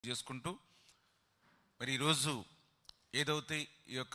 చేసుకుంటూ మరి ఈరోజు ఏదైతే ఈ యొక్క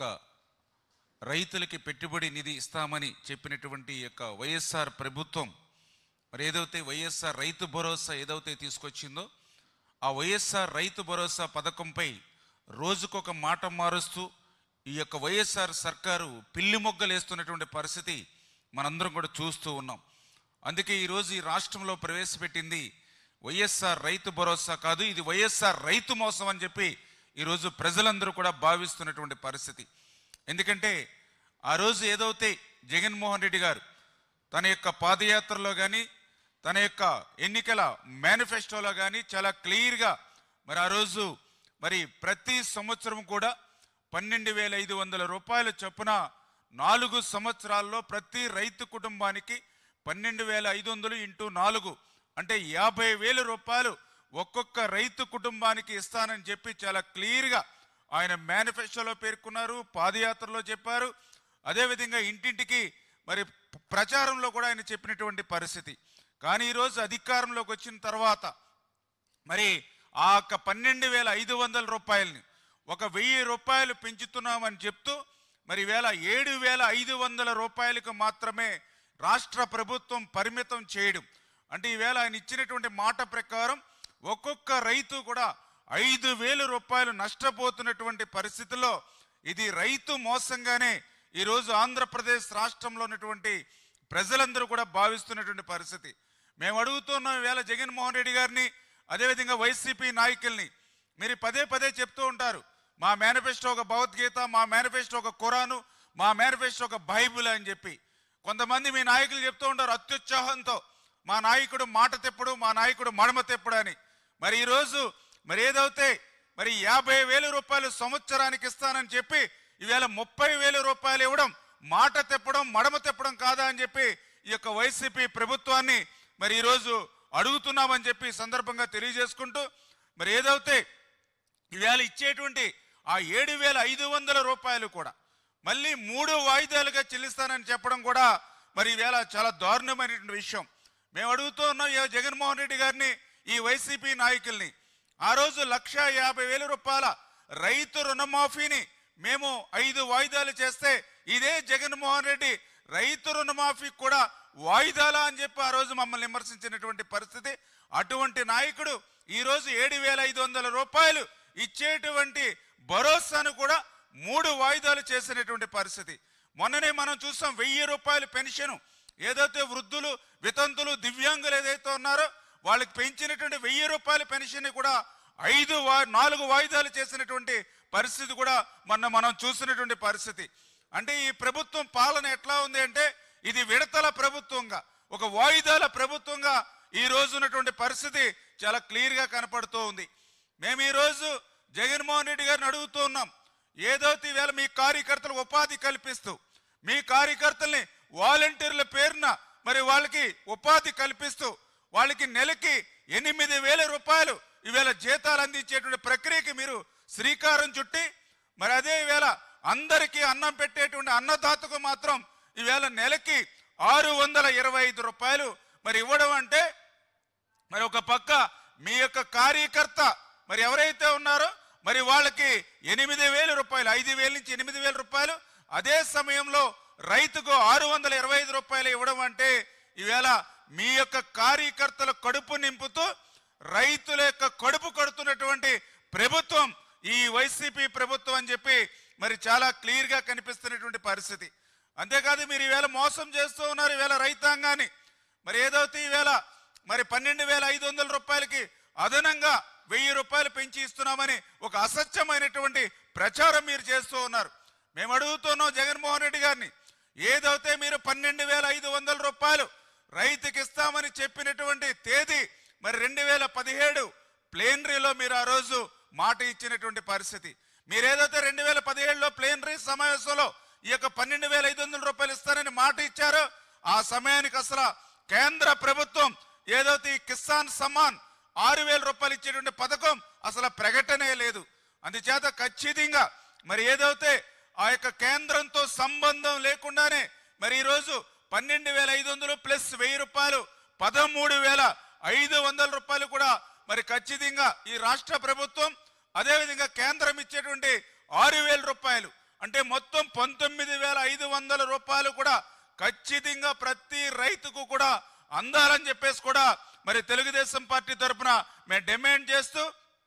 రైతులకి పెట్టుబడి నిధి ఇస్తామని చెప్పినటువంటి ఈ యొక్క వైఎస్ఆర్ ప్రభుత్వం మరి ఏదైతే వైఎస్ఆర్ రైతు భరోసా ఏదైతే తీసుకొచ్చిందో ఆ వైఎస్ఆర్ రైతు భరోసా పథకంపై రోజుకొక మాట మారుస్తూ ఈ యొక్క వైఎస్ఆర్ సర్కారు పిల్లి మొగ్గలేస్తున్నటువంటి పరిస్థితి మనందరం కూడా చూస్తూ ఉన్నాం అందుకే ఈరోజు ఈ రాష్ట్రంలో ప్రవేశపెట్టింది వైఎస్ఆర్ రైతు భరోసా కాదు ఇది వైఎస్ఆర్ రైతు మోసం అని చెప్పి ఈరోజు ప్రజలందరూ కూడా భావిస్తున్నటువంటి పరిస్థితి ఎందుకంటే ఆ రోజు ఏదైతే జగన్మోహన్ రెడ్డి గారు తన యొక్క పాదయాత్రలో కానీ తన యొక్క ఎన్నికల మేనిఫెస్టోలో కానీ చాలా క్లియర్గా మరి ఆ రోజు మరి ప్రతి సంవత్సరం కూడా పన్నెండు వేల ఐదు వందల రూపాయల చొప్పున నాలుగు సంవత్సరాల్లో ప్రతి రైతు కుటుంబానికి పన్నెండు వేల ఐదు వందలు ఇంటూ నాలుగు అంటే యాభై వేల రూపాయలు ఒక్కొక్క రైతు కుటుంబానికి ఇస్తానని చెప్పి చాలా క్లియర్గా ఆయన మేనిఫెస్టోలో పేర్కొన్నారు పాదయాత్రలో చెప్పారు అదేవిధంగా ఇంటింటికి మరి ప్రచారంలో కూడా ఆయన చెప్పినటువంటి పరిస్థితి కానీ ఈరోజు అధికారంలోకి వచ్చిన తర్వాత మరి ఆ యొక్క పన్నెండు వేల ఐదు వందల రూపాయలని ఒక వెయ్యి రూపాయలు పెంచుతున్నామని చెప్తూ మరి వేల ఏడు వేల ఐదు వందల రూపాయలకు మాత్రమే రాష్ట్ర ప్రభుత్వం పరిమితం చేయడం అంటే ఈవేళ ఆయన ఇచ్చినటువంటి మాట ప్రకారం ఒక్కొక్క రైతు కూడా ఐదు వేల రూపాయలు నష్టపోతున్నటువంటి పరిస్థితుల్లో ఇది రైతు మోసంగానే ఈరోజు ఆంధ్రప్రదేశ్ రాష్ట్రంలో ఉన్నటువంటి ప్రజలందరూ కూడా భావిస్తున్నటువంటి పరిస్థితి మేము అడుగుతున్నాం ఈవేళ జగన్మోహన్ రెడ్డి గారిని అదేవిధంగా వైసీపీ నాయకుల్ని మీరు పదే పదే చెప్తూ ఉంటారు మా మేనిఫెస్టో ఒక భగవద్గీత మా మేనిఫెస్టో ఒక ఖురాను మా మేనిఫెస్టో ఒక బైబిల్ అని చెప్పి కొంతమంది మీ నాయకులు చెప్తూ ఉంటారు అత్యుత్సాహంతో మా నాయకుడు మాట తెప్పుడు మా నాయకుడు మడమ తెప్పుడు అని మరి ఈరోజు మరి ఏదైతే మరి యాభై వేల రూపాయలు సంవత్సరానికి ఇస్తానని చెప్పి ఈవేళ ముప్పై వేల రూపాయలు ఇవ్వడం మాట తెప్పడం మడమ తెప్పడం కాదా అని చెప్పి ఈ యొక్క వైసీపీ ప్రభుత్వాన్ని మరి ఈరోజు అడుగుతున్నామని చెప్పి ఈ సందర్భంగా తెలియజేసుకుంటూ మరి ఏదైతే ఈవేళ ఇచ్చేటువంటి ఆ ఏడు వేల ఐదు వందల రూపాయలు కూడా మళ్ళీ మూడు వాయిదాలుగా చెల్లిస్తానని చెప్పడం కూడా మరి ఈవేళ చాలా దారుణమైనటువంటి విషయం మేము అడుగుతూ ఉన్నాం ఈ జగన్మోహన్ రెడ్డి గారిని ఈ వైసీపీ నాయకుల్ని ఆ రోజు లక్ష యాభై వేల రూపాయల రైతు రుణమాఫీని మేము ఐదు వాయిదాలు చేస్తే ఇదే జగన్మోహన్ రెడ్డి రైతు రుణమాఫీ కూడా వాయిదాలా అని చెప్పి ఆ రోజు మమ్మల్ని విమర్శించినటువంటి పరిస్థితి అటువంటి నాయకుడు ఈ రోజు ఏడు వేల ఐదు వందల రూపాయలు ఇచ్చేటువంటి భరోసాను కూడా మూడు వాయిదాలు చేసినటువంటి పరిస్థితి మొన్ననే మనం చూసాం వెయ్యి రూపాయలు పెన్షన్ ఏదైతే వృద్ధులు వితంతులు దివ్యాంగులు ఏదైతే ఉన్నారో వాళ్ళకి పెంచినటువంటి వెయ్యి రూపాయల పెన్షన్ కూడా ఐదు వా నాలుగు వాయిదాలు చేసినటువంటి పరిస్థితి కూడా మొన్న మనం చూసినటువంటి పరిస్థితి అంటే ఈ ప్రభుత్వం పాలన ఎట్లా ఉంది అంటే ఇది విడతల ప్రభుత్వంగా ఒక వాయిదాల ప్రభుత్వంగా ఈ రోజు ఉన్నటువంటి పరిస్థితి చాలా క్లియర్గా కనపడుతూ ఉంది మేము ఈ రోజు జగన్మోహన్ రెడ్డి గారిని అడుగుతూ ఉన్నాం ఏదైతే ఈవేళ మీ కార్యకర్తలకు ఉపాధి కల్పిస్తూ మీ కార్యకర్తల్ని వాలంటీర్ల పేరున మరి వాళ్ళకి ఉపాధి కల్పిస్తూ వాళ్ళకి నెలకి ఎనిమిది వేల రూపాయలు ఈవేళ జీతాలు అందించేటువంటి ప్రక్రియకి మీరు శ్రీకారం చుట్టి మరి అదే ఈవేళ అందరికీ అన్నం పెట్టేటువంటి అన్నదాతకు మాత్రం ఈవేళ నెలకి ఆరు వందల ఇరవై ఐదు రూపాయలు మరి ఇవ్వడం అంటే మరి ఒక పక్క మీ యొక్క కార్యకర్త మరి ఎవరైతే ఉన్నారో మరి వాళ్ళకి ఎనిమిది వేల రూపాయలు ఐదు వేల నుంచి ఎనిమిది వేల రూపాయలు అదే సమయంలో రైతుకు ఆరు వందల ఇరవై ఐదు రూపాయలు ఇవ్వడం అంటే ఈవేళ మీ యొక్క కార్యకర్తల కడుపు నింపుతూ రైతుల యొక్క కడుపు కడుతున్నటువంటి ప్రభుత్వం ఈ వైసీపీ ప్రభుత్వం అని చెప్పి మరి చాలా క్లియర్గా కనిపిస్తున్నటువంటి పరిస్థితి అంతేకాదు మీరు ఈవేళ మోసం చేస్తూ ఉన్నారు ఈవేళ రైతాంగాన్ని మరి ఏదైతే ఈవేళ మరి పన్నెండు వేల ఐదు వందల రూపాయలకి అదనంగా వెయ్యి రూపాయలు పెంచి ఇస్తున్నామని ఒక అసత్యమైనటువంటి ప్రచారం మీరు చేస్తూ ఉన్నారు మేము అడుగుతున్నాం జగన్మోహన్ రెడ్డి గారిని ఏదైతే మీరు పన్నెండు వేల ఐదు వందల రూపాయలు రైతుకి ఇస్తామని చెప్పినటువంటి తేదీ మరి రెండు వేల పదిహేడు ప్లేనరీలో మీరు ఆ రోజు మాట ఇచ్చినటువంటి పరిస్థితి మీరు ఏదైతే రెండు వేల పదిహేడులో ప్లేనరీ సమావేశంలో ఈ యొక్క పన్నెండు వేల ఐదు వందల రూపాయలు ఇస్తారని మాట ఇచ్చారో ఆ సమయానికి అసలు కేంద్ర ప్రభుత్వం ఏదైతే ఈ కిసాన్ సమ్మాన్ ఆరు వేల రూపాయలు ఇచ్చేటువంటి పథకం అసలు ప్రకటనే లేదు అందుచేత ఖచ్చితంగా మరి ఏదైతే ఆ యొక్క కేంద్రంతో సంబంధం లేకుండానే మరి ఈరోజు పన్నెండు వేల ఐదు వందలు ప్లస్ వెయ్యి రూపాయలు పదమూడు వేల ఐదు వందల రూపాయలు కూడా మరి ఖచ్చితంగా ఈ రాష్ట్ర ప్రభుత్వం అదేవిధంగా కేంద్రం ఇచ్చేటువంటి ఆరు వేల రూపాయలు అంటే మొత్తం పంతొమ్మిది వేల ఐదు వందల రూపాయలు కూడా ఖచ్చితంగా ప్రతి రైతుకు కూడా అందాలని చెప్పేసి కూడా మరి తెలుగుదేశం పార్టీ తరఫున మేము డిమాండ్ చేస్తూ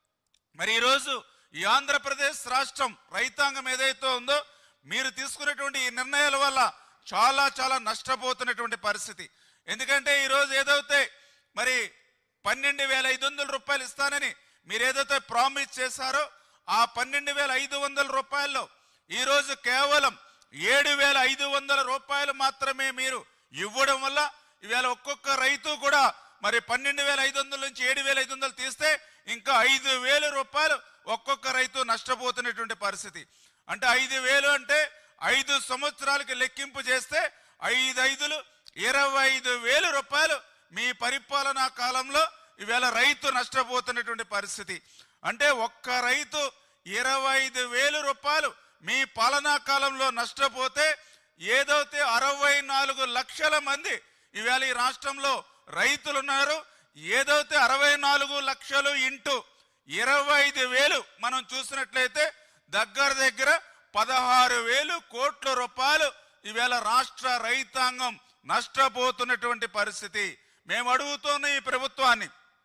మరి ఈరోజు ఈ ఆంధ్రప్రదేశ్ రాష్ట్రం రైతాంగం ఏదైతే ఉందో మీరు తీసుకున్నటువంటి ఈ నిర్ణయాల వల్ల చాలా చాలా నష్టపోతున్నటువంటి పరిస్థితి ఎందుకంటే ఈరోజు ఏదైతే మరి పన్నెండు వేల ఐదు వందల రూపాయలు ఇస్తానని మీరు ఏదైతే ప్రామిస్ చేశారో ఆ పన్నెండు వేల ఐదు వందల రూపాయల్లో ఈరోజు కేవలం ఏడు వేల ఐదు వందల రూపాయలు మాత్రమే మీరు ఇవ్వడం వల్ల ఈవేళ ఒక్కొక్క రైతు కూడా మరి పన్నెండు వేల ఐదు వందల నుంచి ఏడు వేల ఐదు వందలు తీస్తే ఇంకా ఐదు వేల రూపాయలు ఒక్కొక్క రైతు నష్టపోతున్నటువంటి పరిస్థితి అంటే ఐదు వేలు అంటే ఐదు సంవత్సరాలకి లెక్కింపు చేస్తే ఐదు ఐదులు ఇరవై ఐదు వేల రూపాయలు మీ పరిపాలనా కాలంలో ఈవేళ రైతు నష్టపోతున్నటువంటి పరిస్థితి అంటే ఒక్క రైతు ఇరవై ఐదు వేల రూపాయలు మీ పాలనా కాలంలో నష్టపోతే ఏదైతే అరవై నాలుగు లక్షల మంది ఈవేళ ఈ రాష్ట్రంలో రైతులు ఉన్నారు ఏదైతే అరవై నాలుగు లక్షలు ఇంటూ ఇరవై ఐదు వేలు మనం చూసినట్లయితే దగ్గర దగ్గర పదహారు వేలు కోట్ల రూపాయలు ఈవేళ రాష్ట్ర రైతాంగం నష్టపోతున్నటువంటి పరిస్థితి మేము అడుగుతున్న ఈ ప్రభుత్వాన్ని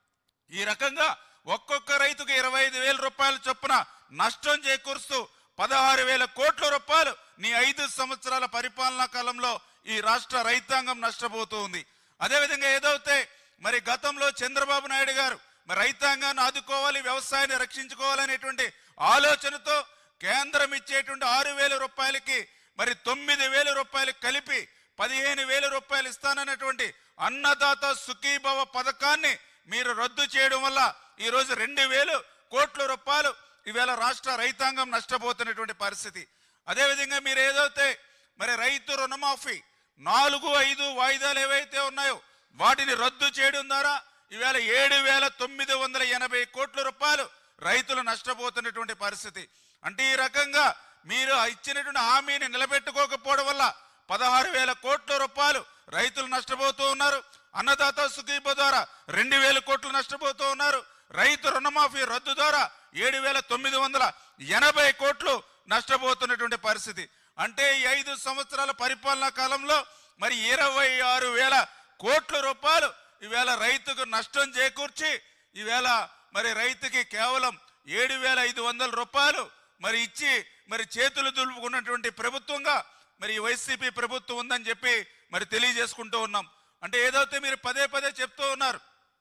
ఈ రకంగా ఒక్కొక్క రైతుకు ఇరవై ఐదు వేల రూపాయల చొప్పున నష్టం చేకూరుస్తూ పదహారు వేల కోట్ల రూపాయలు నీ ఐదు సంవత్సరాల పరిపాలనా కాలంలో ఈ రాష్ట్ర రైతాంగం నష్టపోతూ ఉంది అదేవిధంగా ఏదైతే మరి గతంలో చంద్రబాబు నాయుడు గారు మరి రైతాంగాన్ని ఆదుకోవాలి వ్యవసాయాన్ని రక్షించుకోవాలనేటువంటి ఆలోచనతో కేంద్రం ఇచ్చేటువంటి ఆరు వేల రూపాయలకి మరి తొమ్మిది వేల రూపాయలు కలిపి పదిహేను వేల రూపాయలు ఇస్తానన్నటువంటి అన్నదాత సుఖీభవ పథకాన్ని మీరు రద్దు చేయడం వల్ల ఈ రోజు రెండు వేలు కోట్ల రూపాయలు ఈవేళ రాష్ట్ర రైతాంగం నష్టపోతున్నటువంటి పరిస్థితి అదేవిధంగా మీరు ఏదైతే మరి రైతు రుణమాఫీ నాలుగు ఐదు వాయిదాలు ఏవైతే ఉన్నాయో వాటిని రద్దు చేయడం ద్వారా ఈవేళ ఏడు వేల తొమ్మిది వందల ఎనభై కోట్ల రూపాయలు రైతులు నష్టపోతున్నటువంటి పరిస్థితి అంటే ఈ రకంగా మీరు ఇచ్చినటువంటి హామీని నిలబెట్టుకోకపోవడం వల్ల పదహారు వేల కోట్ల రూపాయలు రైతులు నష్టపోతూ ఉన్నారు అన్నదాత సుఖీబ ద్వారా రెండు వేల కోట్లు నష్టపోతూ ఉన్నారు రైతు రుణమాఫీ రద్దు ద్వారా ఏడు వేల తొమ్మిది వందల ఎనభై కోట్లు నష్టపోతున్నటువంటి పరిస్థితి అంటే ఈ ఐదు సంవత్సరాల పరిపాలనా కాలంలో మరి ఇరవై ఆరు వేల కోట్ల రూపాయలు ఈవేళ రైతుకు నష్టం చేకూర్చి ఈవేళ మరి రైతుకి కేవలం ఏడు వేల ఐదు వందల రూపాయలు మరి ఇచ్చి మరి చేతులు దులుపుకున్నటువంటి ప్రభుత్వంగా మరి ఈ వైసీపీ ప్రభుత్వం ఉందని చెప్పి మరి తెలియజేసుకుంటూ ఉన్నాం అంటే ఏదైతే మీరు పదే పదే చెప్తూ ఉన్నారు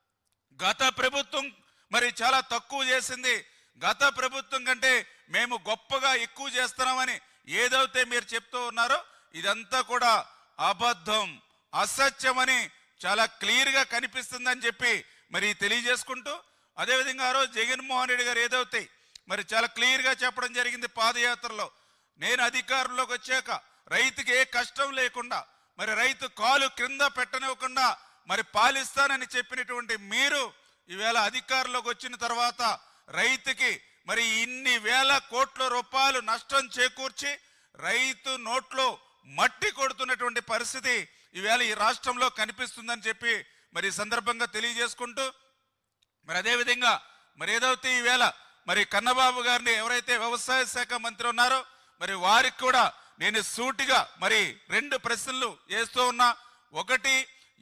గత ప్రభుత్వం మరి చాలా తక్కువ చేసింది గత ప్రభుత్వం కంటే మేము గొప్పగా ఎక్కువ చేస్తున్నామని ఏదైతే మీరు చెప్తూ ఉన్నారో ఇదంతా కూడా అబద్ధం అసత్యమని చాలా క్లియర్ గా కనిపిస్తుందని చెప్పి మరి తెలియజేసుకుంటూ అదేవిధంగా ఆ రోజు జగన్మోహన్ రెడ్డి గారు ఏదైతే మరి చాలా క్లియర్ గా చెప్పడం జరిగింది పాదయాత్రలో నేను అధికారంలోకి వచ్చాక రైతుకి ఏ కష్టం లేకుండా మరి రైతు కాలు క్రింద పెట్టనివ్వకుండా మరి పాలిస్తానని చెప్పినటువంటి మీరు ఈవేళ అధికారంలోకి వచ్చిన తర్వాత రైతుకి మరి ఇన్ని వేల కోట్ల రూపాయలు నష్టం చేకూర్చి రైతు నోట్లో మట్టి కొడుతున్నటువంటి పరిస్థితి ఈవేళ ఈ రాష్ట్రంలో కనిపిస్తుందని చెప్పి మరి ఈ సందర్భంగా తెలియజేసుకుంటూ మరి అదే విధంగా మరి ఏదైతే ఈవేళ మరి కన్నబాబు గారిని ఎవరైతే వ్యవసాయ శాఖ మంత్రి ఉన్నారో మరి వారికి కూడా నేను సూటిగా మరి రెండు ప్రశ్నలు వేస్తూ ఉన్నా ఒకటి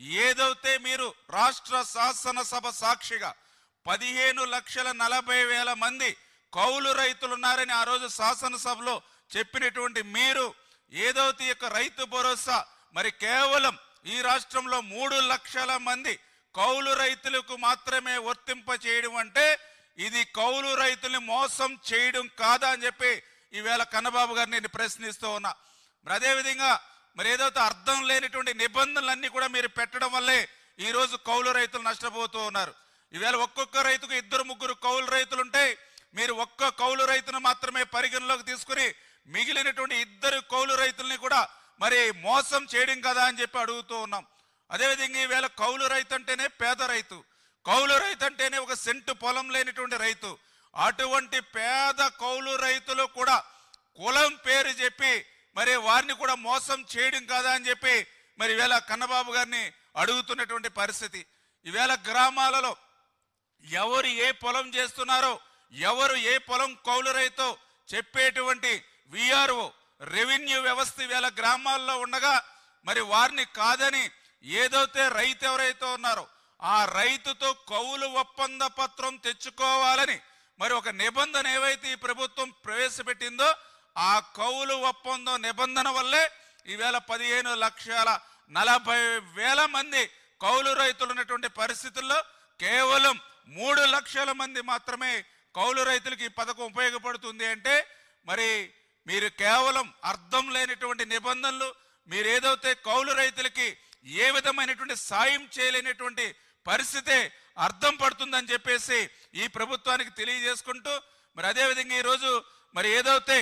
ఏదైతే మీరు రాష్ట్ర శాసనసభ సాక్షిగా పదిహేను లక్షల నలభై వేల మంది కౌలు రైతులు ఉన్నారని ఆ రోజు శాసనసభలో చెప్పినటువంటి మీరు ఏదైతే ఈ యొక్క రైతు భరోసా మరి కేవలం ఈ రాష్ట్రంలో మూడు లక్షల మంది కౌలు రైతులకు మాత్రమే వర్తింప చేయడం అంటే ఇది కౌలు రైతుల్ని మోసం చేయడం కాదా అని చెప్పి ఈవేళ కన్నబాబు గారిని నేను ప్రశ్నిస్తూ ఉన్నా మరి అదేవిధంగా మరి ఏదైతే అర్థం లేనిటువంటి నిబంధనలన్నీ కూడా మీరు పెట్టడం వల్లే ఈ రోజు కౌలు రైతులు నష్టపోతూ ఉన్నారు ఈవేళ ఒక్కొక్క రైతుకు ఇద్దరు ముగ్గురు కౌలు రైతులు ఉంటే మీరు ఒక్క కౌలు రైతును మాత్రమే పరిగణలోకి తీసుకుని మిగిలినటువంటి ఇద్దరు కౌలు రైతుల్ని కూడా మరి మోసం చేయడం కదా అని చెప్పి అడుగుతూ ఉన్నాం అదేవిధంగా ఈవేళ కౌలు రైతు అంటేనే పేద రైతు కౌలు రైతు అంటేనే ఒక సెంటు పొలం లేనిటువంటి రైతు అటువంటి పేద కౌలు రైతులు కూడా కులం పేరు చెప్పి మరి వారిని కూడా మోసం చేయడం కాదా అని చెప్పి మరి ఈవేళ కన్నబాబు గారిని అడుగుతున్నటువంటి పరిస్థితి ఈవేళ గ్రామాలలో ఎవరు ఏ పొలం చేస్తున్నారో ఎవరు ఏ పొలం కౌలు రైతో చెప్పేటువంటి విఆర్ఓ రెవెన్యూ వ్యవస్థ వేల గ్రామాల్లో ఉండగా మరి వారిని కాదని ఏదైతే రైతు ఎవరైతే ఉన్నారో ఆ రైతుతో కౌలు ఒప్పంద పత్రం తెచ్చుకోవాలని మరి ఒక నిబంధన ఏవైతే ఈ ప్రభుత్వం ప్రవేశపెట్టిందో ఆ కౌలు ఒప్పందం నిబంధన వల్లే ఈవేళ పదిహేను లక్షల నలభై వేల మంది కౌలు రైతులు ఉన్నటువంటి పరిస్థితుల్లో కేవలం మూడు లక్షల మంది మాత్రమే కౌలు రైతులకి ఈ పథకం ఉపయోగపడుతుంది అంటే మరి మీరు కేవలం అర్థం లేనటువంటి నిబంధనలు మీరు ఏదైతే కౌలు రైతులకి ఏ విధమైనటువంటి సాయం చేయలేనటువంటి పరిస్థితే అర్థం పడుతుందని చెప్పేసి ఈ ప్రభుత్వానికి తెలియజేసుకుంటూ మరి అదేవిధంగా ఈరోజు మరి ఏదైతే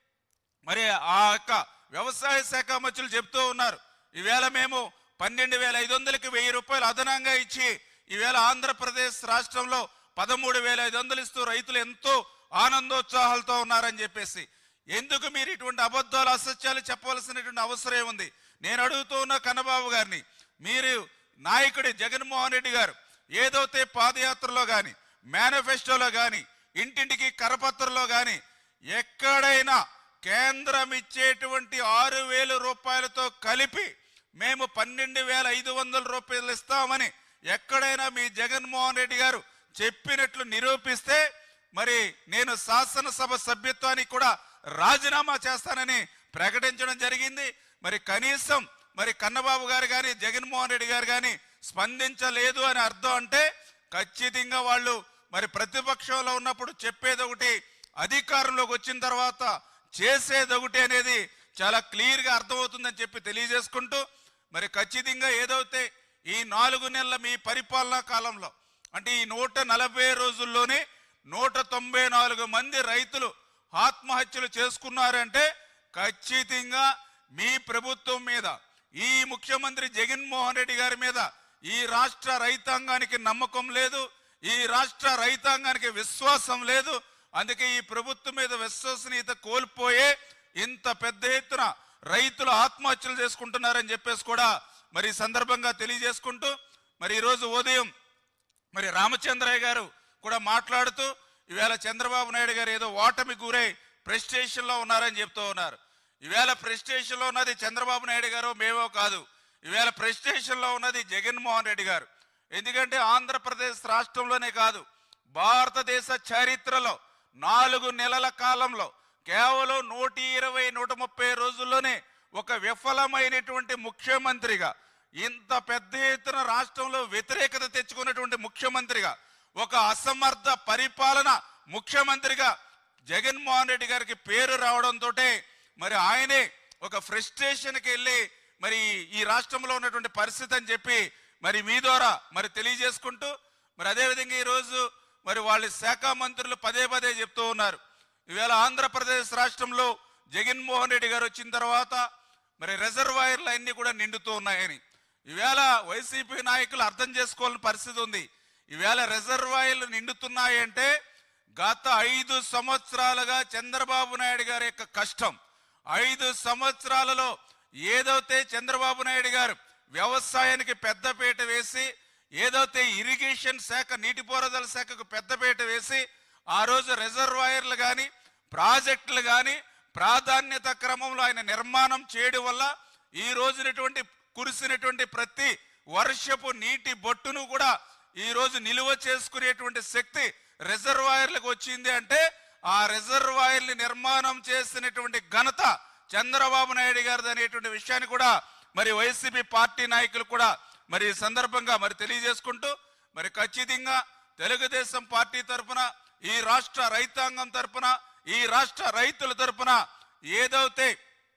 మరి ఆ యొక్క వ్యవసాయ శాఖ మంత్రులు చెప్తూ ఉన్నారు ఈవేళ మేము పన్నెండు వేల ఐదు వందలకి వెయ్యి రూపాయలు అదనంగా ఇచ్చి ఈవేళ ఆంధ్రప్రదేశ్ రాష్ట్రంలో పదమూడు వేల ఐదు వందలు ఇస్తూ రైతులు ఎంతో ఆనందోత్సాహాలతో ఉన్నారని చెప్పేసి ఎందుకు మీరు ఇటువంటి అబద్ధాలు అసత్యాలు చెప్పవలసినటువంటి అవసరం ఏముంది నేను అడుగుతూ ఉన్న కన్నబాబు గారిని మీరు నాయకుడి జగన్మోహన్ రెడ్డి గారు ఏదైతే పాదయాత్రలో కానీ మేనిఫెస్టోలో కానీ ఇంటింటికి కరపత్రంలో కానీ ఎక్కడైనా కేంద్రం ఇచ్చేటువంటి ఆరు వేల రూపాయలతో కలిపి మేము పన్నెండు వేల ఐదు వందల రూపాయలు ఇస్తామని ఎక్కడైనా మీ జగన్మోహన్ రెడ్డి గారు చెప్పినట్లు నిరూపిస్తే మరి నేను శాసనసభ సభ్యత్వానికి కూడా రాజీనామా చేస్తానని ప్రకటించడం జరిగింది మరి కనీసం మరి కన్నబాబు గారు కానీ జగన్మోహన్ రెడ్డి గారు కానీ స్పందించలేదు అని అర్థం అంటే ఖచ్చితంగా వాళ్ళు మరి ప్రతిపక్షంలో ఉన్నప్పుడు చెప్పేది ఒకటి అధికారంలోకి వచ్చిన తర్వాత చేసేది ఒకటి అనేది చాలా క్లియర్గా అర్థమవుతుందని చెప్పి తెలియజేసుకుంటూ మరి ఖచ్చితంగా ఏదైతే ఈ నాలుగు నెలల మీ పరిపాలనా కాలంలో అంటే ఈ నూట నలభై రోజుల్లోనే నూట తొంభై నాలుగు మంది రైతులు ఆత్మహత్యలు చేసుకున్నారంటే ఖచ్చితంగా మీ ప్రభుత్వం మీద ఈ ముఖ్యమంత్రి జగన్మోహన్ రెడ్డి గారి మీద ఈ రాష్ట్ర రైతాంగానికి నమ్మకం లేదు ఈ రాష్ట్ర రైతాంగానికి విశ్వాసం లేదు అందుకే ఈ ప్రభుత్వం మీద విశ్వసనీయత కోల్పోయే ఇంత పెద్ద ఎత్తున రైతులు ఆత్మహత్యలు చేసుకుంటున్నారని చెప్పేసి కూడా మరి ఈ సందర్భంగా తెలియజేసుకుంటూ మరి ఈరోజు ఉదయం మరి రామచంద్రయ్య గారు కూడా మాట్లాడుతూ ఈవేళ చంద్రబాబు నాయుడు గారు ఏదో ఓటమి గురై ప్రెస్టేషన్లో ఉన్నారని చెప్తూ ఉన్నారు ఈవేళ ప్రెస్టేషన్లో ఉన్నది చంద్రబాబు నాయుడు గారు మేమో కాదు ఈవేళ ప్రెస్టేషన్లో ఉన్నది జగన్మోహన్ రెడ్డి గారు ఎందుకంటే ఆంధ్రప్రదేశ్ రాష్ట్రంలోనే కాదు భారతదేశ చరిత్రలో నాలుగు నెలల కాలంలో కేవలం నూట ఇరవై నూట ముప్పై రోజుల్లోనే ఒక విఫలమైనటువంటి ముఖ్యమంత్రిగా ఇంత పెద్ద ఎత్తున రాష్ట్రంలో వ్యతిరేకత తెచ్చుకున్నటువంటి ముఖ్యమంత్రిగా ఒక అసమర్థ పరిపాలన ముఖ్యమంత్రిగా జగన్మోహన్ రెడ్డి గారికి పేరు రావడంతో మరి ఆయనే ఒక ఫ్రస్ట్రేషన్కి వెళ్ళి మరి ఈ రాష్ట్రంలో ఉన్నటువంటి పరిస్థితి అని చెప్పి మరి మీ ద్వారా మరి తెలియజేసుకుంటూ మరి అదేవిధంగా ఈరోజు మరి వాళ్ళ శాఖ మంత్రులు పదే పదే చెప్తూ ఉన్నారు ఈవేళ ఆంధ్రప్రదేశ్ రాష్ట్రంలో జగన్మోహన్ రెడ్డి గారు వచ్చిన తర్వాత మరి రిజర్వాయర్లు అన్ని కూడా నిండుతూ ఉన్నాయని ఈవేళ వైసీపీ నాయకులు అర్థం చేసుకోవాలని పరిస్థితి ఉంది ఈవేళ రిజర్వాయర్లు నిండుతున్నాయి అంటే గత ఐదు సంవత్సరాలుగా చంద్రబాబు నాయుడు గారి యొక్క కష్టం ఐదు సంవత్సరాలలో ఏదైతే చంద్రబాబు నాయుడు గారు వ్యవసాయానికి పెద్దపీట వేసి ఏదైతే ఇరిగేషన్ శాఖ నీటిపారుదల శాఖకు పెద్దపీట వేసి ఆ రోజు రిజర్వాయర్లు కానీ ప్రాజెక్టులు కానీ ప్రాధాన్యత క్రమంలో ఆయన నిర్మాణం చేయడం వల్ల ఈ రోజునటువంటి కురిసినటువంటి ప్రతి వర్షపు నీటి బొట్టును కూడా ఈ రోజు నిలువ చేసుకునేటువంటి శక్తి రిజర్వాయర్లకు వచ్చింది అంటే ఆ రిజర్వాయర్ని నిర్మాణం చేసినటువంటి ఘనత చంద్రబాబు నాయుడు గారిది అనేటువంటి విషయాన్ని కూడా మరి వైసీపీ పార్టీ నాయకులు కూడా మరి ఈ సందర్భంగా మరి తెలియజేసుకుంటూ మరి ఖచ్చితంగా తెలుగుదేశం పార్టీ తరఫున ఈ రాష్ట్ర రైతాంగం తరఫున ఈ రాష్ట్ర రైతుల తరఫున ఏదైతే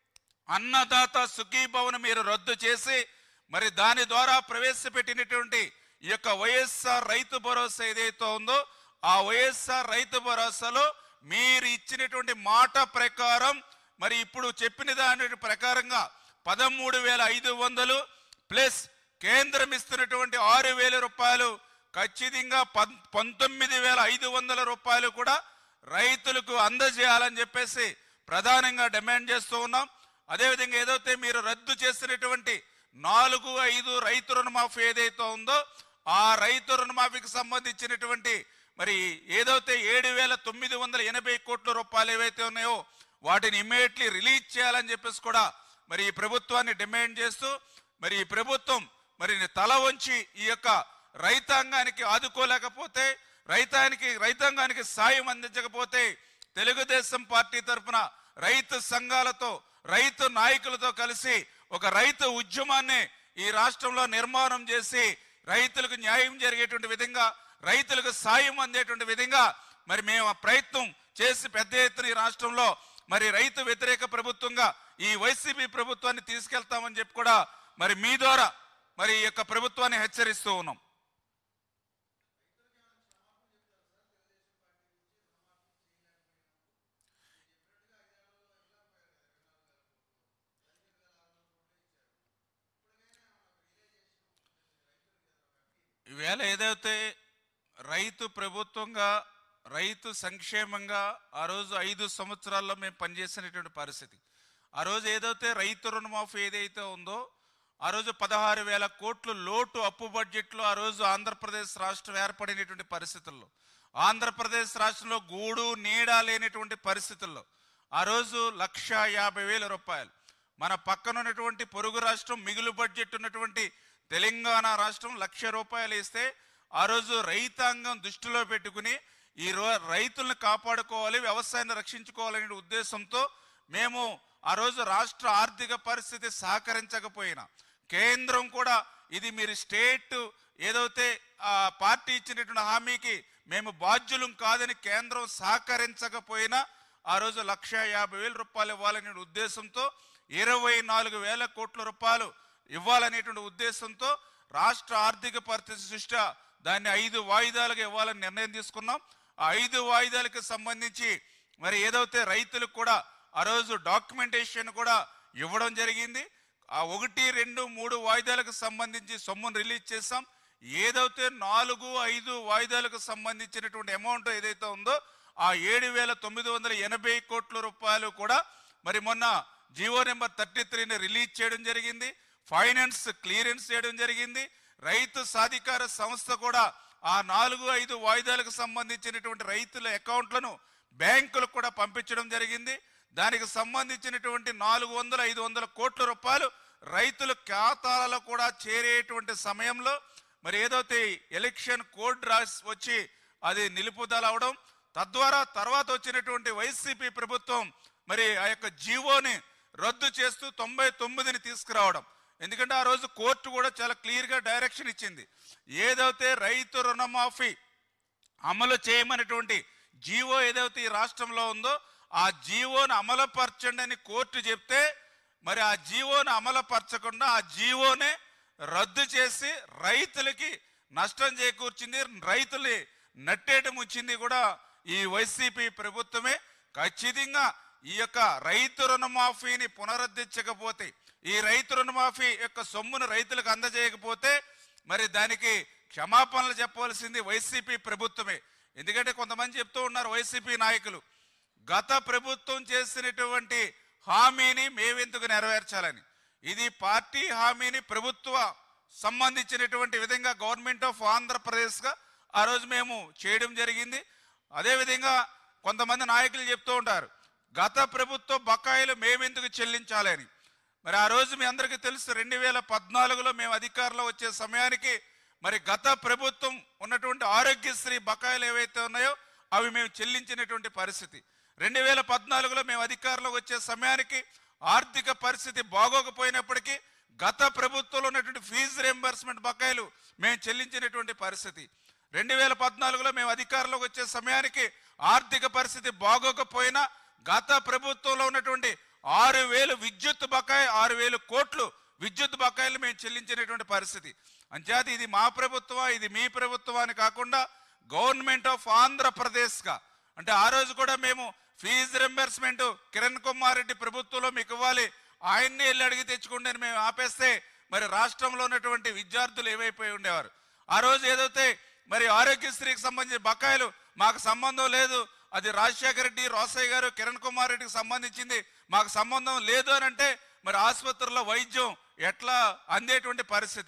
అన్నదాత సుఖీభవన్ మీరు రద్దు చేసి మరి దాని ద్వారా ప్రవేశపెట్టినటువంటి ఈ యొక్క వైఎస్ఆర్ రైతు భరోసా ఏదైతే ఉందో ఆ వైఎస్ఆర్ రైతు భరోసాలో మీరు ఇచ్చినటువంటి మాట ప్రకారం మరి ఇప్పుడు చెప్పిన దాని ప్రకారంగా పదమూడు వేల ఐదు వందలు ప్లస్ కేంద్రం ఇస్తున్నటువంటి ఆరు వేల రూపాయలు ఖచ్చితంగా పం పంతొమ్మిది వేల ఐదు వందల రూపాయలు కూడా రైతులకు అందజేయాలని చెప్పేసి ప్రధానంగా డిమాండ్ చేస్తూ ఉన్నాం అదేవిధంగా ఏదైతే మీరు రద్దు చేసినటువంటి నాలుగు ఐదు రైతు రుణమాఫీ ఏదైతే ఉందో ఆ రైతు రుణమాఫీకి సంబంధించినటువంటి మరి ఏదైతే ఏడు వేల తొమ్మిది వందల ఎనభై కోట్ల రూపాయలు ఏవైతే ఉన్నాయో వాటిని ఇమ్మీడియట్లీ రిలీజ్ చేయాలని చెప్పేసి కూడా మరి ఈ ప్రభుత్వాన్ని డిమాండ్ చేస్తూ మరి ఈ ప్రభుత్వం మరి తల వంచి ఈ యొక్క రైతాంగానికి ఆదుకోలేకపోతే రైతానికి రైతాంగానికి సాయం అందించకపోతే తెలుగుదేశం పార్టీ తరఫున రైతు సంఘాలతో రైతు నాయకులతో కలిసి ఒక రైతు ఉద్యమాన్ని ఈ రాష్ట్రంలో నిర్మాణం చేసి రైతులకు న్యాయం జరిగేటువంటి విధంగా రైతులకు సాయం అందేటువంటి విధంగా మరి మేము ఆ ప్రయత్నం చేసి పెద్ద ఎత్తున ఈ రాష్ట్రంలో మరి రైతు వ్యతిరేక ప్రభుత్వంగా ఈ వైసీపీ ప్రభుత్వాన్ని తీసుకెళ్తామని చెప్పి కూడా మరి మీ ద్వారా మరి ఈ యొక్క ప్రభుత్వాన్ని హెచ్చరిస్తూ ఉన్నాం ఈవేళ ఏదైతే రైతు ప్రభుత్వంగా రైతు సంక్షేమంగా ఆ రోజు ఐదు సంవత్సరాల్లో మేము పనిచేసినటువంటి పరిస్థితి ఆ రోజు ఏదైతే రైతు రుణమాఫీ ఏదైతే ఉందో ఆ రోజు పదహారు వేల కోట్లు లోటు అప్పు బడ్జెట్లో ఆ రోజు ఆంధ్రప్రదేశ్ రాష్ట్రం ఏర్పడినటువంటి పరిస్థితుల్లో ఆంధ్రప్రదేశ్ రాష్ట్రంలో గూడు నీడ లేనటువంటి పరిస్థితుల్లో ఆ రోజు లక్ష యాభై వేల రూపాయలు మన పక్కన ఉన్నటువంటి పొరుగు రాష్ట్రం మిగులు బడ్జెట్ ఉన్నటువంటి తెలంగాణ రాష్ట్రం లక్ష రూపాయలు ఇస్తే ఆ రోజు రైతాంగం దృష్టిలో పెట్టుకుని ఈ రో రైతులను కాపాడుకోవాలి వ్యవసాయాన్ని రక్షించుకోవాలనే ఉద్దేశంతో మేము ఆ రోజు రాష్ట్ర ఆర్థిక పరిస్థితి సహకరించకపోయినా కేంద్రం కూడా ఇది మీరు స్టేట్ ఏదైతే ఆ పార్టీ ఇచ్చినటువంటి హామీకి మేము బాధ్యులం కాదని కేంద్రం సహకరించకపోయినా ఆ రోజు లక్ష యాభై వేల రూపాయలు ఇవ్వాలనే ఉద్దేశంతో ఇరవై నాలుగు వేల కోట్ల రూపాయలు ఇవ్వాలనేటువంటి ఉద్దేశంతో రాష్ట్ర ఆర్థిక పరిస్థితి దృష్ట్యా దాన్ని ఐదు వాయిదాలుగా ఇవ్వాలని నిర్ణయం తీసుకున్నాం ఆ ఐదు వాయిదాలకు సంబంధించి మరి ఏదైతే రైతులకు కూడా ఆ రోజు డాక్యుమెంటేషన్ కూడా ఇవ్వడం జరిగింది ఆ ఒకటి రెండు మూడు వాయిదాలకు సంబంధించి సొమ్మును రిలీజ్ చేసాం ఏదైతే నాలుగు ఐదు వాయిదాలకు సంబంధించినటువంటి అమౌంట్ ఏదైతే ఉందో ఆ ఏడు వేల తొమ్మిది వందల ఎనభై కోట్ల రూపాయలు కూడా మరి మొన్న జియో నెంబర్ థర్టీ త్రీని రిలీజ్ చేయడం జరిగింది ఫైనాన్స్ క్లియరెన్స్ చేయడం జరిగింది రైతు సాధికార సంస్థ కూడా ఆ నాలుగు ఐదు వాయిదాలకు సంబంధించినటువంటి రైతుల అకౌంట్లను బ్యాంకులకు కూడా పంపించడం జరిగింది దానికి సంబంధించినటువంటి నాలుగు వందల ఐదు వందల కోట్ల రూపాయలు రైతుల ఖాతాలలో కూడా చేరేటువంటి సమయంలో మరి ఏదైతే ఎలక్షన్ కోడ్ రాసి వచ్చి అది నిలుపుదల అవడం తద్వారా తర్వాత వచ్చినటువంటి వైసీపీ ప్రభుత్వం మరి ఆ యొక్క జీవోని రద్దు చేస్తూ తొంభై తొమ్మిదిని తీసుకురావడం ఎందుకంటే ఆ రోజు కోర్టు కూడా చాలా క్లియర్గా డైరెక్షన్ ఇచ్చింది ఏదైతే రైతు రుణమాఫీ అమలు చేయమనేటువంటి జీవో ఏదైతే ఈ రాష్ట్రంలో ఉందో ఆ జీవోను అమలుపరచండి అని కోర్టు చెప్తే మరి ఆ జీవోను అమలుపరచకుండా ఆ జీవోనే రద్దు చేసి రైతులకి నష్టం చేకూర్చింది రైతుల్ని నట్టేయటం వచ్చింది కూడా ఈ వైసీపీ ప్రభుత్వమే ఖచ్చితంగా ఈ యొక్క రైతు రుణమాఫీని పునరుద్ధరించకపోతే ఈ రైతు రుణమాఫీ యొక్క సొమ్మును రైతులకు అందజేయకపోతే మరి దానికి క్షమాపణలు చెప్పవలసింది వైసీపీ ప్రభుత్వమే ఎందుకంటే కొంతమంది చెప్తూ ఉన్నారు వైసీపీ నాయకులు గత ప్రభుత్వం చేసినటువంటి హామీని మేవెందుకు నెరవేర్చాలని ఇది పార్టీ హామీని ప్రభుత్వ సంబంధించినటువంటి విధంగా గవర్నమెంట్ ఆఫ్ ఆంధ్రప్రదేశ్గా ఆ రోజు మేము చేయడం జరిగింది అదేవిధంగా కొంతమంది నాయకులు చెప్తూ ఉంటారు గత ప్రభుత్వ బకాయిలు మేమెందుకు చెల్లించాలని మరి ఆ రోజు మీ అందరికీ తెలుసు రెండు వేల పద్నాలుగులో మేము అధికారంలో వచ్చే సమయానికి మరి గత ప్రభుత్వం ఉన్నటువంటి ఆరోగ్యశ్రీ బకాయిలు ఏవైతే ఉన్నాయో అవి మేము చెల్లించినటువంటి పరిస్థితి రెండు వేల పద్నాలుగులో మేము అధికారంలోకి వచ్చే సమయానికి ఆర్థిక పరిస్థితి బాగోకపోయినప్పటికీ గత ప్రభుత్వంలో ఉన్నటువంటి ఫీజు రియంబర్స్మెంట్ బకాయిలు మేము చెల్లించినటువంటి పరిస్థితి రెండు వేల పద్నాలుగులో మేము అధికారంలోకి వచ్చే సమయానికి ఆర్థిక పరిస్థితి బాగోకపోయినా గత ప్రభుత్వంలో ఉన్నటువంటి ఆరు వేలు విద్యుత్ బకాయి ఆరు వేలు కోట్లు విద్యుత్ బకాయిలు మేము చెల్లించినటువంటి పరిస్థితి అంచేత ఇది మా ప్రభుత్వం ఇది మీ ప్రభుత్వం అని కాకుండా గవర్నమెంట్ ఆఫ్ ఆంధ్రప్రదేశ్గా అంటే ఆ రోజు కూడా మేము ఫీజు రింబర్స్మెంట్ కిరణ్ కుమార్ రెడ్డి ప్రభుత్వంలో మీకు ఇవ్వాలి ఆయన్ని వెళ్ళి అడిగి తెచ్చుకోండి అని మేము ఆపేస్తే మరి రాష్ట్రంలో ఉన్నటువంటి విద్యార్థులు ఏమైపోయి ఉండేవారు ఆ రోజు ఏదైతే మరి ఆరోగ్యశ్రీకి సంబంధించిన బకాయిలు మాకు సంబంధం లేదు అది రాజశేఖర రెడ్డి రోసయ్య గారు కిరణ్ కుమార్ రెడ్డికి సంబంధించింది మాకు సంబంధం లేదు అని అంటే మరి ఆసుపత్రుల్లో వైద్యం ఎట్లా అందేటువంటి పరిస్థితి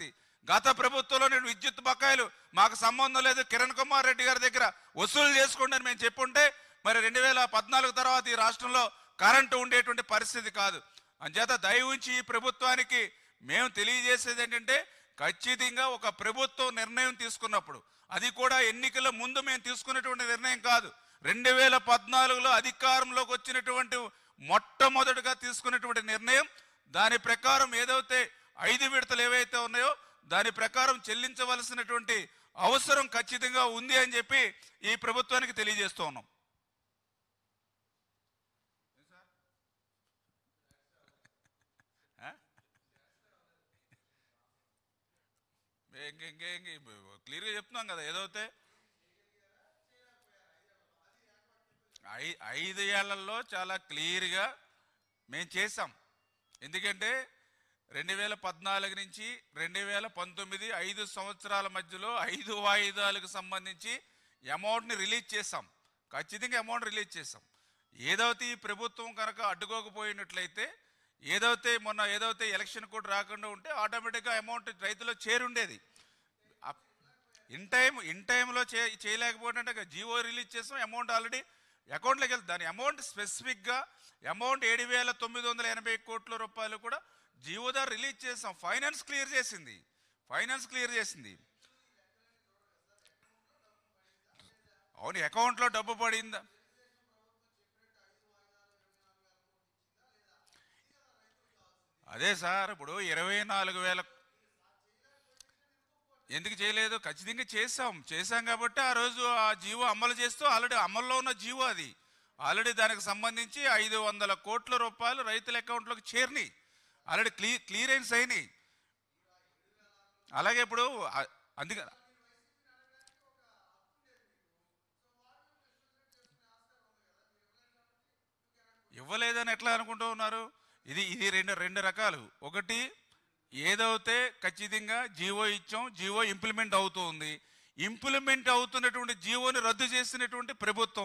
గత ప్రభుత్వంలో నేను విద్యుత్ బకాయిలు మాకు సంబంధం లేదు కిరణ్ కుమార్ రెడ్డి గారి దగ్గర వసూలు చేసుకోండి అని మేము చెప్పుంటే మరి రెండు వేల పద్నాలుగు తర్వాత ఈ రాష్ట్రంలో కరెంటు ఉండేటువంటి పరిస్థితి కాదు అంచేత దయ ఉంచి ఈ ప్రభుత్వానికి మేము తెలియజేసేది ఏంటంటే ఖచ్చితంగా ఒక ప్రభుత్వం నిర్ణయం తీసుకున్నప్పుడు అది కూడా ఎన్నికల ముందు మేము తీసుకున్నటువంటి నిర్ణయం కాదు రెండు వేల పద్నాలుగులో అధికారంలోకి వచ్చినటువంటి మొట్టమొదటిగా తీసుకున్నటువంటి నిర్ణయం దాని ప్రకారం ఏదైతే ఐదు విడతలు ఏవైతే ఉన్నాయో దాని ప్రకారం చెల్లించవలసినటువంటి అవసరం ఖచ్చితంగా ఉంది అని చెప్పి ఈ ప్రభుత్వానికి తెలియజేస్తూ ఉన్నాం ఇంక ఇంక ఇంక క్లియర్గా చెప్తున్నాం కదా ఏదైతే ఐ- ఐదు ఏళ్లలో చాలా క్లియర్గా మేము చేసాం ఎందుకంటే రెండు వేల పద్నాలుగు నుంచి రెండు వేల పంతొమ్మిది ఐదు సంవత్సరాల మధ్యలో ఐదు వాయిదాలకు సంబంధించి అమౌంట్ని రిలీజ్ చేసాం ఖచ్చితంగా అమౌంట్ రిలీజ్ చేసాం ఏదైతే ఈ ప్రభుత్వం కనుక అడ్డుకోకపోయినట్లయితే ఏదైతే మొన్న ఏదైతే ఎలక్షన్ కూడా రాకుండా ఉంటే ఆటోమేటిక్గా అమౌంట్ రైతులో చేరుండేది అప్- ఇన్ టైం ఇన్ టైంలో చే చేయలేకపోయినట్టు జియో రిలీజ్ చేసాం అమౌంట్ ఆల్రెడీ అకౌంట్లోకి వెళ్తుంది దాని అమౌంట్ స్పెసిఫిక్గా అమౌంట్ ఏడు వేల తొమ్మిది వందల ఎనభై కోట్ల రూపాయలు కూడా జియో ద్వారా రిలీజ్ చేసాం ఫైనాన్స్ క్లియర్ చేసింది ఫైనాన్స్ క్లియర్ చేసింది అవును అకౌంట్లో డబ్బు పడిందా అదే సార్ ఇప్పుడు ఇరవై నాలుగు వేల ఎందుకు చేయలేదు ఖచ్చితంగా చేసాం చేసాం కాబట్టి ఆ రోజు ఆ జీవో అమలు చేస్తూ ఆల్రెడీ అమల్లో ఉన్న జీవో అది ఆల్రెడీ దానికి సంబంధించి ఐదు వందల కోట్ల రూపాయలు రైతుల అకౌంట్లోకి చేరినాయి ఆల్రెడీ క్లీ క్లియరెన్స్ అయినాయి అలాగే ఇప్పుడు అ- అందుకే ఇవ్వలేదని ఎట్లా అనుకుంటూ ఉన్నారు ఇది ఇది రెండు రెండు రకాలు ఒకటి ఏదైతే ఖచ్చితంగా జీవో ఇచ్చాం జీవో ఇంప్లిమెంట్ అవుతుంది ఇంప్లిమెంట్ అవుతున్నటువంటి జీవోని రద్దు చేసినటువంటి ప్రభుత్వం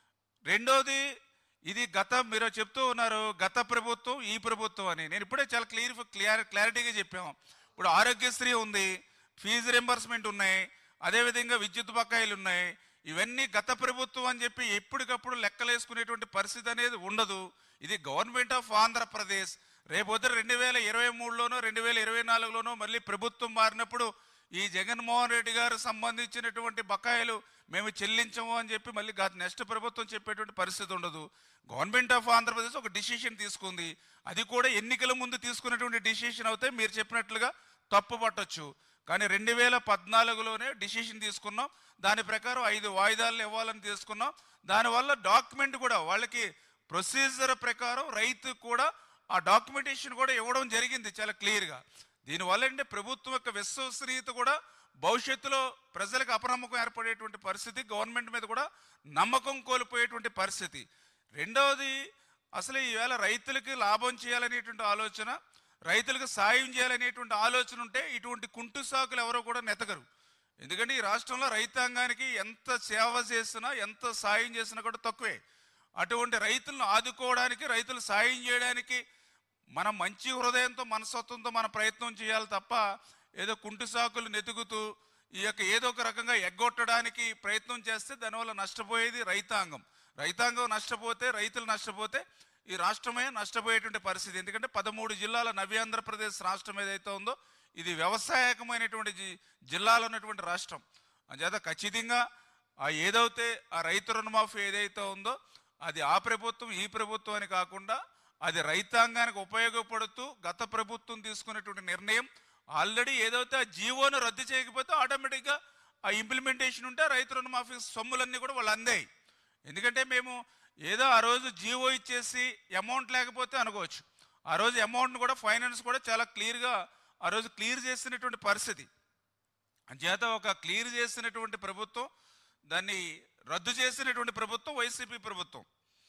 రెండోది ఇది గత మీరు చెప్తూ ఉన్నారు గత ప్రభుత్వం ఈ ప్రభుత్వం అని నేను ఇప్పుడే చాలా క్లియర్ క్లియర్ క్లారిటీగా చెప్పాం ఇప్పుడు ఆరోగ్యశ్రీ ఉంది ఫీజు రింబర్స్మెంట్ ఉన్నాయి అదేవిధంగా విద్యుత్ బకాయిలు ఉన్నాయి ఇవన్నీ గత ప్రభుత్వం అని చెప్పి ఎప్పటికప్పుడు లెక్కలేసుకునేటువంటి పరిస్థితి అనేది ఉండదు ఇది గవర్నమెంట్ ఆఫ్ ఆంధ్రప్రదేశ్ రేపొద్దు రెండు వేల ఇరవై మూడులోనో రెండు వేల ఇరవై నాలుగులోనో మళ్ళీ ప్రభుత్వం మారినప్పుడు ఈ జగన్మోహన్ రెడ్డి గారు సంబంధించినటువంటి బకాయిలు మేము చెల్లించము అని చెప్పి మళ్ళీ గత నెక్స్ట్ ప్రభుత్వం చెప్పేటువంటి పరిస్థితి ఉండదు గవర్నమెంట్ ఆఫ్ ఆంధ్రప్రదేశ్ ఒక డిసిషన్ తీసుకుంది అది కూడా ఎన్నికల ముందు తీసుకున్నటువంటి డిసిషన్ అయితే మీరు చెప్పినట్లుగా తప్పు పట్టొచ్చు కానీ రెండు వేల పద్నాలుగులోనే డిసిషన్ తీసుకున్నాం దాని ప్రకారం ఐదు వాయిదాలు ఇవ్వాలని తీసుకున్నాం దానివల్ల డాక్యుమెంట్ కూడా వాళ్ళకి ప్రొసీజర్ ప్రకారం రైతు కూడా ఆ డాక్యుమెంటేషన్ కూడా ఇవ్వడం జరిగింది చాలా క్లియర్గా దీనివల్ల అంటే ప్రభుత్వం యొక్క విశ్వసనీయత కూడా భవిష్యత్తులో ప్రజలకు అపనమ్మకం ఏర్పడేటువంటి పరిస్థితి గవర్నమెంట్ మీద కూడా నమ్మకం కోల్పోయేటువంటి పరిస్థితి రెండవది అసలు ఈవేళ రైతులకి లాభం చేయాలనేటువంటి ఆలోచన రైతులకు సాయం చేయాలనేటువంటి ఆలోచన ఉంటే ఇటువంటి కుంటు సాకులు ఎవరో కూడా నెతగరు ఎందుకంటే ఈ రాష్ట్రంలో రైతాంగానికి ఎంత సేవ చేసినా ఎంత సాయం చేసినా కూడా తక్కువే అటువంటి రైతులను ఆదుకోవడానికి రైతులు సాయం చేయడానికి మనం మంచి హృదయంతో మనస్తత్వంతో మన ప్రయత్నం చేయాలి తప్ప ఏదో కుంటి సాకులు నెతుకుతూ ఈ యొక్క ఏదో ఒక రకంగా ఎగ్గొట్టడానికి ప్రయత్నం చేస్తే దానివల్ల నష్టపోయేది రైతాంగం రైతాంగం నష్టపోతే రైతులు నష్టపోతే ఈ రాష్ట్రమే నష్టపోయేటువంటి పరిస్థితి ఎందుకంటే పదమూడు జిల్లాల నవ్యాంధ్రప్రదేశ్ రాష్ట్రం ఏదైతే ఉందో ఇది వ్యవసాయకమైనటువంటి జి- జిల్లాలో ఉన్నటువంటి రాష్ట్రం అంచేత ఖచ్చితంగా ఆ ఏదైతే ఆ రైతు రుణమాఫీ ఏదైతే ఉందో అది ఆ ప్రభుత్వం ఈ ప్రభుత్వం అని కాకుండా అది రైతాంగానికి ఉపయోగపడుతూ గత ప్రభుత్వం తీసుకున్నటువంటి నిర్ణయం ఆల్రెడీ ఏదైతే ఆ జీవోను రద్దు చేయకపోతే ఆటోమేటిక్గా ఆ ఇంప్లిమెంటేషన్ ఉంటే రైతు రుణమాఫీ సొమ్ములన్నీ కూడా వాళ్ళు అందాయి ఎందుకంటే మేము ఏదో ఆ రోజు జీవో ఇచ్చేసి అమౌంట్ లేకపోతే అనుకోవచ్చు ఆ రోజు అమౌంట్ కూడా ఫైనాన్స్ కూడా చాలా క్లియర్గా ఆ రోజు క్లియర్ చేసినటువంటి పరిస్థితి అంచేత ఒక క్లియర్ చేసినటువంటి ప్రభుత్వం దాన్ని రద్దు చేసినటువంటి ప్రభుత్వం వైసీపీ ప్రభుత్వం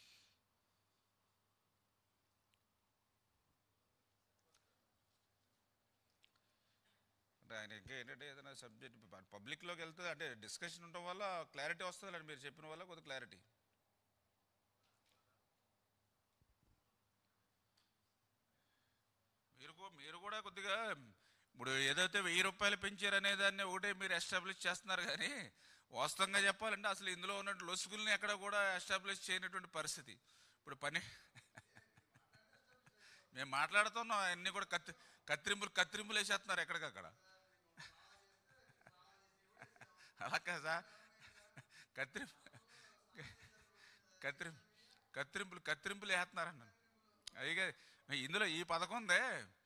అంటే ఆయన ఇంకా ఏంటంటే ఏదైనా సబ్జెక్ట్ పబ్లిక్లోకి వెళ్తే అంటే డిస్కషన్ ఉండడం వల్ల క్లారిటీ వస్తుంది అండి మీరు చెప్పిన వల్ల కొద్ది క్లారిటీ మీరు కూ- మీరు కూడా కొద్దిగా ఇప్పుడు ఏదైతే వెయ్యి రూపాయలు పెంచారు అనే దాన్ని ఒకటే మీరు ఎస్టాబ్లిష్ చేస్తున్నారు కానీ వాస్తవంగా చెప్పాలంటే అసలు ఇందులో ఉన్నటువంటి లొసుగుల్ని ఎక్కడ కూడా ఎస్టాబ్లిష్ చేయనటువంటి పరిస్థితి ఇప్పుడు పని మేము మాట్లాడుతున్నాం అన్ని కూడా కత్తి కత్తిరింపులు కత్తిరింపులు వేసేస్తున్నారు ఎక్కడికక్కడ అలా కాదా కత్తిరింపు కత్తిరింపు కత్తిరింపులు కత్తిరింపులు వేస్తున్నారన్న అదిగా ఇందులో ఈ పథకం ఉందే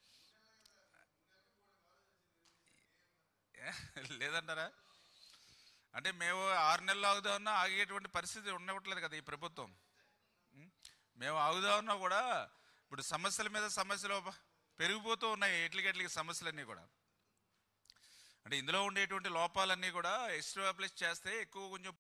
ఏ, లేదంటారా అంటే మేము ఆరు నెలలు ఆగుదామన్నా ఆగేటువంటి పరిస్థితి ఉండవట్లేదు కదా ఈ ప్రభుత్వం ఉం? మేము ఆగుదామన్నా కూడా ఇప్పుడు సమస్యల మీద సమస్యలు పెరిగిపోతూ ఉన్నాయి ఎట్లకి సమస్యలన్నీ కూడా అంటే ఇందులో ఉండేటువంటి లోపాలన్నీ కూడా ఎస్టాబ్లిష్ చేస్తే ఎక్కువ కొంచెం